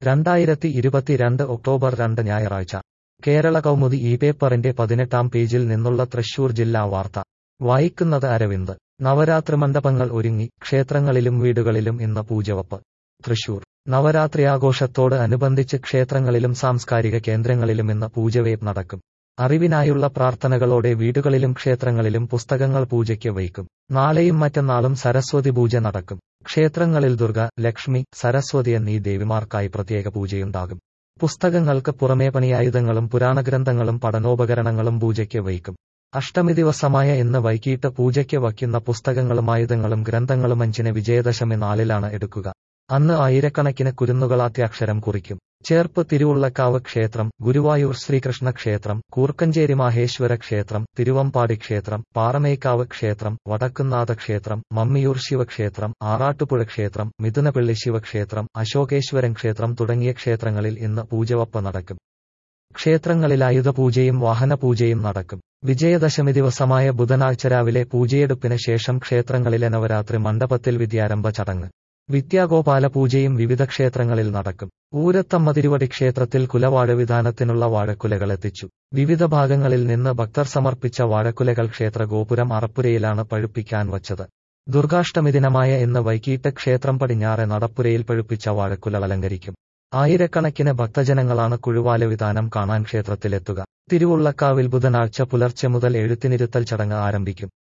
രണ്ടായിരത്തി ഇരുപത്തിരണ്ട് ഒക്ടോബർ രണ്ട് ഞായറാഴ്ച കേരള കൗമുദി ഈ പേപ്പറിന്റെ പതിനെട്ടാം പേജിൽ നിന്നുള്ള തൃശൂർ ജില്ലാ വാർത്ത വായിക്കുന്നത് അരവിന്ദ് നവരാത്രി മണ്ഡപങ്ങൾ ഒരുങ്ങി ക്ഷേത്രങ്ങളിലും വീടുകളിലും ഇന്ന് പൂജവപ്പ് തൃശൂർ നവരാത്രി ആഘോഷത്തോട് അനുബന്ധിച്ച് ക്ഷേത്രങ്ങളിലും സാംസ്കാരിക കേന്ദ്രങ്ങളിലും ഇന്ന് പൂജവേപ്പ് നടക്കും അറിവിനായുള്ള പ്രാർത്ഥനകളോടെ വീടുകളിലും ക്ഷേത്രങ്ങളിലും പുസ്തകങ്ങൾ പൂജയ്ക്ക് വയ്ക്കും നാളെയും മറ്റന്നാളും സരസ്വതി പൂജ നടക്കും ക്ഷേത്രങ്ങളിൽ ദുർഗ ലക്ഷ്മി സരസ്വതി എന്നീ ദേവിമാർക്കായി പ്രത്യേക പൂജയുണ്ടാകും പുസ്തകങ്ങൾക്ക് പുറമേ പണിയായുധങ്ങളും പുരാണഗ്രന്ഥങ്ങളും പഠനോപകരണങ്ങളും പൂജയ്ക്ക് വയ്ക്കും അഷ്ടമി ദിവസമായ ഇന്ന് വൈകിട്ട് പൂജയ്ക്ക് വയ്ക്കുന്ന പുസ്തകങ്ങളും ആയുധങ്ങളും ഗ്രന്ഥങ്ങളും അഞ്ചിന് വിജയദശമി നാളിലാണ് എടുക്കുക അന്ന് ആയിരക്കണക്കിന് കുരുന്നുകളാദ്യാക്ഷരം കുറിക്കും ചേർപ്പ് തിരുവുള്ളക്കാവ് ക്ഷേത്രം ഗുരുവായൂർ ശ്രീകൃഷ്ണ ക്ഷേത്രം കൂർക്കഞ്ചേരി മാഹേശ്വര ക്ഷേത്രം തിരുവമ്പാടി ക്ഷേത്രം പാറമേക്കാവ് ക്ഷേത്രം വടക്കുന്നാഥ ക്ഷേത്രം മമ്മിയൂർ ശിവക്ഷേത്രം ആറാട്ടുപുഴ ക്ഷേത്രം മിഥുനപള്ളി ശിവക്ഷേത്രം അശോകേശ്വരൻ ക്ഷേത്രം തുടങ്ങിയ ക്ഷേത്രങ്ങളിൽ ഇന്ന് പൂജവപ്പ് നടക്കും ക്ഷേത്രങ്ങളിൽ ആയുധപൂജയും വാഹനപൂജയും നടക്കും വിജയദശമി ദിവസമായ ബുധനാഴ്ച രാവിലെ പൂജയെടുപ്പിന് ശേഷം ക്ഷേത്രങ്ങളിലെ നവരാത്രി മണ്ഡപത്തിൽ വിദ്യാരംഭ ചടങ്ങ് വിദ്യാഗോപാല പൂജയും വിവിധ ക്ഷേത്രങ്ങളിൽ നടക്കും ഊരത്തമ്മ തിരുവടി ക്ഷേത്രത്തിൽ കുലവാഴ വിധാനത്തിനുള്ള വാഴക്കുലകൾ എത്തിച്ചു വിവിധ ഭാഗങ്ങളിൽ നിന്ന് ഭക്തർ സമർപ്പിച്ച വാഴക്കുലകൾ ക്ഷേത്ര ഗോപുരം അറപ്പുരയിലാണ് പഴുപ്പിക്കാൻ വച്ചത് ദുർഗാഷ്ടമി ദിനമായ ഇന്ന് വൈകിട്ട് ക്ഷേത്രം പടിഞ്ഞാറെ നടപ്പുരയിൽ പഴുപ്പിച്ച വാഴക്കുല അലങ്കരിക്കും ആയിരക്കണക്കിന് ഭക്തജനങ്ങളാണ് കുഴുവാല വിധാനം കാണാൻ ക്ഷേത്രത്തിലെത്തുക തിരുവുള്ളക്കാവിൽ ബുധനാഴ്ച പുലർച്ചെ മുതൽ എഴുത്തിനിരുത്തൽ ചടങ്ങ് ആരംഭിക്കും